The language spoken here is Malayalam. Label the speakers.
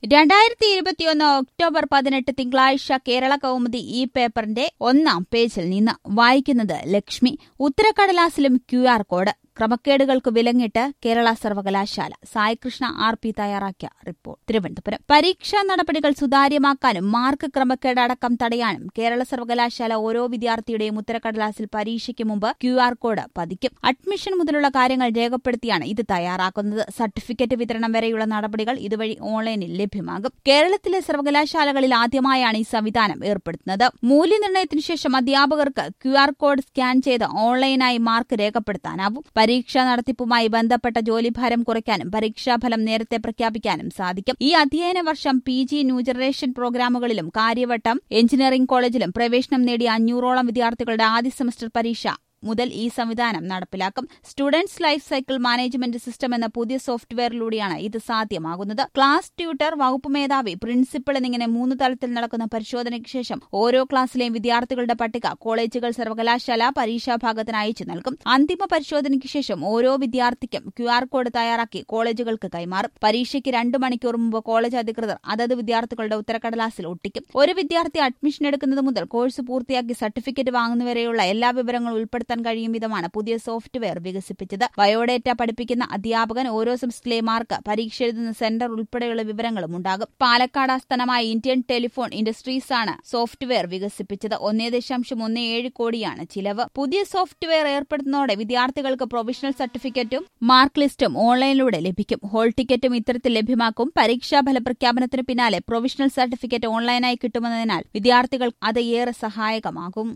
Speaker 1: രണ്ടായിരത്തി ഇരുപത്തിയൊന്ന് ഒക്ടോബർ പതിനെട്ട് തിങ്കളാഴ്ച കേരള കൗമുദി ഈ പേപ്പറിന്റെ ഒന്നാം പേജിൽ നിന്ന് വായിക്കുന്നത് ലക്ഷ്മി ഉത്തരക്കടലാസിലും ക്യു ആർ കോഡ് ക്രമക്കേടുകൾക്ക് വിലങ്ങിട്ട് കേരള സർവകലാശാല സായികൃഷ്ണ ആർ പി തയ്യാറാക്കിയ റിപ്പോർട്ട് തിരുവനന്തപുരം പരീക്ഷാ നടപടികൾ സുതാര്യമാക്കാനും മാർക്ക് ക്രമക്കേട് അടക്കം തടയാനും കേരള സർവകലാശാല ഓരോ വിദ്യാർത്ഥിയുടെയും ഉത്തരക്കടലാസിൽ പരീക്ഷയ്ക്ക് മുമ്പ് ക്യു ആർ കോഡ് പതിക്കും അഡ്മിഷൻ മുതലുള്ള കാര്യങ്ങൾ രേഖപ്പെടുത്തിയാണ് ഇത് തയ്യാറാക്കുന്നത് സർട്ടിഫിക്കറ്റ് വിതരണം വരെയുള്ള നടപടികൾ ഇതുവഴി ഓൺലൈനിൽ ലഭ്യമാകും കേരളത്തിലെ സർവകലാശാലകളിൽ ആദ്യമായാണ് ഈ സംവിധാനം ഏർപ്പെടുത്തുന്നത് മൂല്യനിർണ്ണയത്തിനു ശേഷം അധ്യാപകർക്ക് ക്യു ആർ കോഡ് സ്കാൻ ചെയ്ത് ഓൺലൈനായി മാർക്ക് രേഖപ്പെടുത്താനാവും പരീക്ഷാ നടത്തിപ്പുമായി ബന്ധപ്പെട്ട ജോലിഭാരം കുറയ്ക്കാനും പരീക്ഷാഫലം നേരത്തെ പ്രഖ്യാപിക്കാനും സാധിക്കും ഈ അധ്യയന വർഷം പി ജി ന്യൂ ജനറേഷൻ പ്രോഗ്രാമുകളിലും കാര്യവട്ടം എഞ്ചിനീയറിംഗ് കോളേജിലും പ്രവേശനം നേടിയ അഞ്ഞൂറോളം വിദ്യാർത്ഥികളുടെ ആദ്യ സെമസ്റ്റർ പരീക്ഷ മുതൽ ഈ സംവിധാനം നടപ്പിലാക്കും students life cycle management system എന്ന പുതിയ സോഫ്റ്റ്വെയറിലൂടെയാണ് ഇത് സാധ്യമാകുന്നത് ക്ലാസ് ട്യൂട്ടർ വകുപ്പ് മേധാവി പ്രിൻസിപ്പൽ എന്നിങ്ങനെ മൂന്ന് തലത്തിൽ നടക്കുന്ന പരിശോധനയ്ക്ക് ശേഷം ഓരോ ക്ലാസ്സിലെയും വിദ്യാർത്ഥികളുടെ പട്ടിക കോളേജുകൾ സർവകലാശാല പരീക്ഷാ ഭാഗത്തിന് അയച്ചു നൽകും അന്തിമ പരിശോധനയ്ക്ക് ശേഷം ഓരോ വിദ്യാർത്ഥിക്കും ക്യു ആർ കോഡ് തയ്യാറാക്കി കോളേജുകൾക്ക് കൈമാറും പരീക്ഷയ്ക്ക് രണ്ടു മണിക്കൂർ മുമ്പ് കോളേജ് അധികൃതർ അതത് വിദ്യാർത്ഥികളുടെ ഉത്തരക്കടലാസിൽ ഒട്ടിക്കും ഒരു വിദ്യാർത്ഥി അഡ്മിഷൻ എടുക്കുന്നത് മുതൽ കോഴ്സ് പൂർത്തിയാക്കി സർട്ടിഫിക്കറ്റ് വാങ്ങുന്നവരെയുള്ള എല്ലാ വിവരങ്ങളും ഉൾപ്പെടുത്താൻ കഴിയും വിധമാണ് പുതിയ സോഫ്റ്റ്വെയർ വികസിപ്പിച്ചത് ബയോഡേറ്റ പഠിപ്പിക്കുന്ന അധ്യാപകൻ ഓരോ സെമസ്റ്ററിലെ മാർക്ക് പരീക്ഷ എഴുതുന്ന സെന്റർ ഉൾപ്പെടെയുള്ള വിവരങ്ങളും ഉണ്ടാകും പാലക്കാട് ആസ്ഥാനമായ ഇന്ത്യൻ ടെലിഫോൺ ഇൻഡസ്ട്രീസ് ആണ് സോഫ്റ്റ്വെയർ വികസിപ്പിച്ചത് ഒന്നേ ദശാംശം ഒന്ന് ഏഴ് കോടിയാണ് ചിലവ് പുതിയ സോഫ്റ്റ്വെയർ ഏർപ്പെടുത്തുന്നതോടെ വിദ്യാർത്ഥികൾക്ക് പ്രൊവിഷണൽ സർട്ടിഫിക്കറ്റും മാർക്ക് ലിസ്റ്റും ഓൺലൈനിലൂടെ ലഭിക്കും ഹോൾ ടിക്കറ്റും ഇത്തരത്തിൽ ലഭ്യമാക്കും പരീക്ഷാ ഫലപ്രഖ്യാപനത്തിന് പിന്നാലെ പ്രൊവിഷണൽ സർട്ടിഫിക്കറ്റ് ഓൺലൈനായി കിട്ടുമെന്നതിനാൽ വിദ്യാർത്ഥികൾ അത് ഏറെ സഹായകമാകും